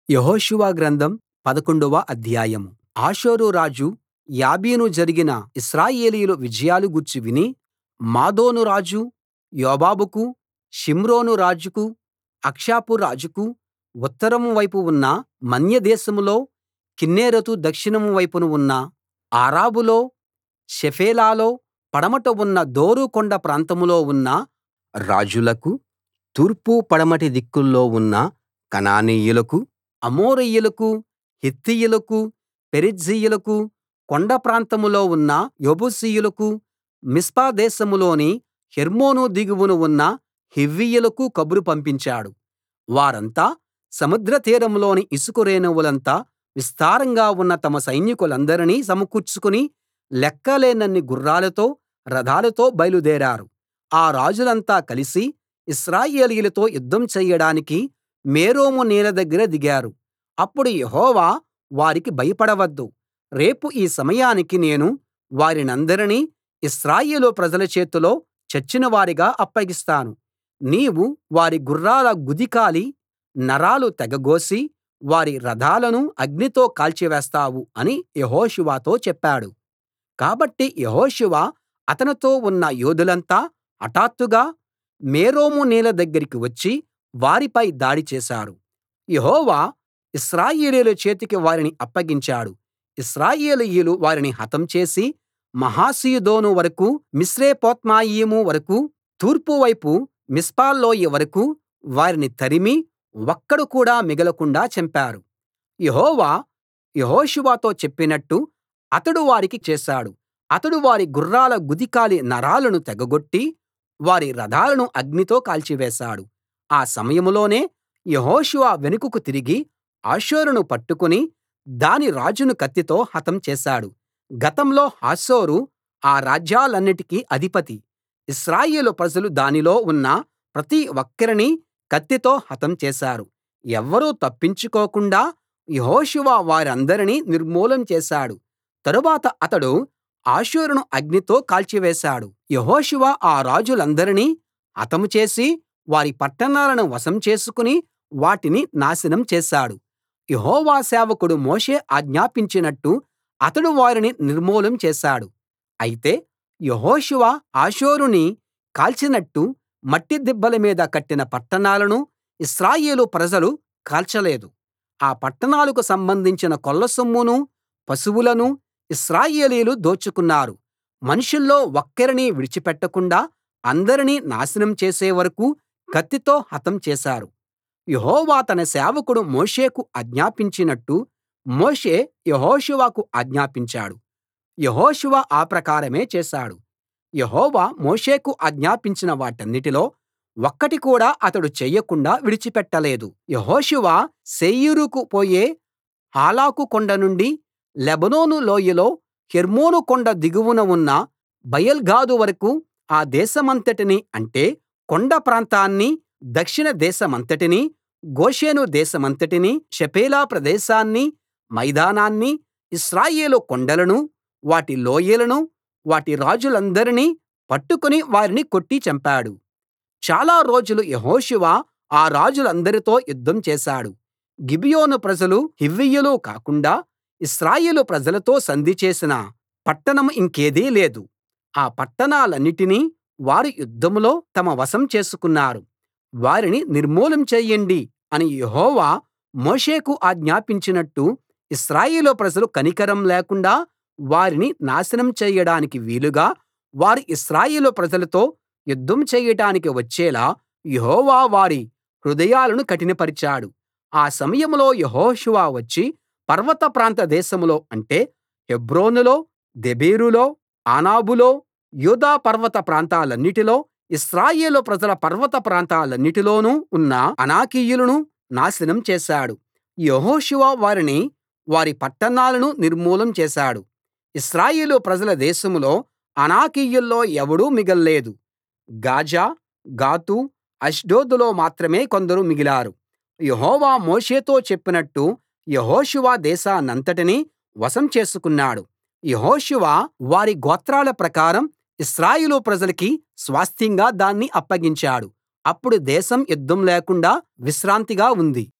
యెహోషువ గ్రంథం పదకొండవ అధ్యాయం హాసోరు రాజు యాబీను జరిగిన ఇశ్రాయేలీయుల విజయాలు గూర్చి విని మాదోను రాజు యోబాబుకు షిమ్రోను రాజుకు అక్షాపు రాజుకు ఉత్తరం వైపు ఉన్న మన్యదేశంలో కిన్నెరెతు దక్షిణం వైపున ఉన్న ఆరాబులో షెఫేలాలో పడమట ఉన్న దోరు కొండ ప్రాంతంలో ఉన్న రాజులకు తూర్పు పడమటి దిక్కుల్లో ఉన్న కనానీయులకు అమోరీయులకు హిత్తీయులకు పెరిజ్జీయులకు కొండ ప్రాంతంలో ఉన్న యెబూసీయులకు మిస్పా దేశంలోని హెర్మోను దిగువన ఉన్న హివ్వీయులకు కబురు పంపించాడు వారంతా సముద్ర తీరంలోని ఇసుక రేణువులంత విస్తారంగా ఉన్న తమ సైనికులందరినీ సమకూర్చుకుని లెక్కలేనన్ని గుర్రాలతో రథాలతో బయలుదేరారు ఆ రాజులంతా కలిసి ఇశ్రాయేలీయులతో యుద్ధం చెయ్యడానికి మేరోము నీళ్ల దగ్గర దిగారు అప్పుడు యెహోవా వారికి భయపడవద్దు రేపు ఈ సమయానికి నేను వారినందరినీ ఇశ్రాయేలు ప్రజల చేతిలో చచ్చినవారిగా అప్పగిస్తాను నీవు వారి గుర్రాల గుదికాలి నరాలు తెగగోసి వారి రథాలను అగ్నితో కాల్చివేస్తావు అని యెహోషువతో చెప్పాడు కాబట్టి యెహోషువ అతనితో ఉన్న యోధులంతా హఠాత్తుగా మేరోము నీళ్ల దగ్గరికి వచ్చి వారిపై దాడి చేశారు యెహోవా ఇశ్రాయేలీయుల చేతికి వారిని అప్పగించాడు ఇశ్రాయేలీయులు వారిని హతం చేసి మహాసీదోను వరకూ మిశ్రేపొత్మాయిము వరకూ తూర్పు వైపు మిస్పా లోయ వరకూ వారిని తరిమి ఒక్కడు కూడా మిగలకుండా చంపారు యెహోవా యెహోషువతో చెప్పినట్టు అతడు వారికి చేశాడు అతడు వారి గుర్రాల గుదికాలి నరాలను తెగగొట్టి వారి రథాలను అగ్నితో కాల్చివేశాడు ఆ సమయంలోనే యెహోషువ వెనుకకు తిరిగి హాసోరును పట్టుకుని దాని రాజును కత్తితో హతం చేశాడు గతంలో హాసోరు ఆ రాజ్యాలన్నిటికీ అధిపతి ఇశ్రాయేలు ప్రజలు దానిలో ఉన్న ప్రతి ఒక్కరినీ కత్తితో హతం చేశారు ఎవ్వరూ తప్పించుకోకుండా యెహోషువ వారందరినీ నిర్మూలం చేశాడు తరువాత అతడు హాసోరును అగ్నితో కాల్చివేశాడు యెహోషువ ఆ రాజులందరినీ హతం చేసి వారి పట్టణాలను వశం చేసుకుని వాటిని నాశనం చేశాడు యెహోవా సేవకుడు మోషే ఆజ్ఞాపించినట్టు అతడు వారిని నిర్మూలం చేశాడు అయితే యెహోషువ హాసోరుని కాల్చినట్టు మట్టి దిబ్బల మీద కట్టిన పట్టణాలను ఇశ్రాయేలు ప్రజలు కాల్చలేదు ఆ పట్టణాలకు సంబంధించిన కొల్లసొమ్మునూ పశువులనూ ఇశ్రాయేలీయులు దోచుకున్నారు మనుషుల్లో ఒక్కరినీ విడిచిపెట్టకుండా అందరినీ నాశనం చేసే వరకూ కత్తితో హతం చేశారు యెహోవా తన సేవకుడు మోషేకు ఆజ్ఞాపించినట్టు మోషే యెహోషువకు ఆజ్ఞాపించాడు యెహోషువ ఆ ప్రకారమే చేశాడు యెహోవా మోషేకు ఆజ్ఞాపించిన వాటన్నిటిలో ఒక్కటి కూడా అతడు చెయ్యకుండా విడిచిపెట్టలేదు యెహోషువ శేయీరుకు పోయే హాలాకు కొండ నుండి లెబానోను లోయలో హెర్మోను కొండ దిగువన ఉన్న బయల్గాదు వరకూ ఆ దేశమంతటినీ అంటే కొండ ప్రాంతాన్నీ దక్షిణ దేశమంతటినీ గోషెను దేశమంతటినీ షెఫేలా ప్రదేశాన్నీ మైదానాన్నీ ఇశ్రాయేలు కొండలనూ వాటి లోయలనూ వాటి రాజులందరినీ పట్టుకుని వారిని కొట్టి చంపాడు చాలా రోజులు యెహోషువ ఆ రాజులందరితో యుద్ధం చేశాడు గిబియోను ప్రజలు హివ్వీయులు కాకుండా ఇశ్రాయేలు ప్రజలతో సంధి చేసిన పట్టణం ఇంకేదీ లేదు ఆ పట్టణాలన్నిటినీ వారు యుద్ధంలో తమ వశం చేసుకున్నారు వారిని నిర్మూలం చెయ్యండి అని యెహోవా మోషేకు ఆజ్ఞాపించినట్టు ఇశ్రాయేలు ప్రజలు కనికరం లేకుండా వారిని నాశనం చెయ్యడానికి వీలుగా వారు ఇశ్రాయేలు ప్రజలతో యుద్ధం చెయ్యడానికి వచ్చేలా యెహోవా వారి హృదయాలను కఠినపరిచాడు ఆ సమయంలో యెహోషువ వచ్చి పర్వత ప్రాంత దేశంలో అంటే హెబ్రోనులో దెబీరులో ఆనాబులో యూదా పర్వత ప్రాంతాలన్నిటిలో ఇశ్రాయేలు ప్రజల పర్వత ప్రాంతాలన్నిటిలోనూ ఉన్న అనాకీయులను నాశనం చేశాడు యెహోషువ వారిని వారి పట్టణాలను నిర్మూలం చేశాడు ఇశ్రాయేలు ప్రజల దేశంలో అనాకీయుల్లో ఎవడూ మిగల్లేదు గాజా గాతు అష్డోదులో మాత్రమే కొందరు మిగిలారు యెహోవా మోషేతో చెప్పినట్టు యెహోషువ దేశాన్నంతటినీ వశం చేసుకున్నాడు యెహోషువ వారి గోత్రాల ప్రకారం ఇశ్రాయేలు ప్రజలకి స్వాస్థ్యంగా దాన్ని అప్పగించాడు అప్పుడు దేశం యుద్ధం లేకుండా విశ్రాంతిగా ఉంది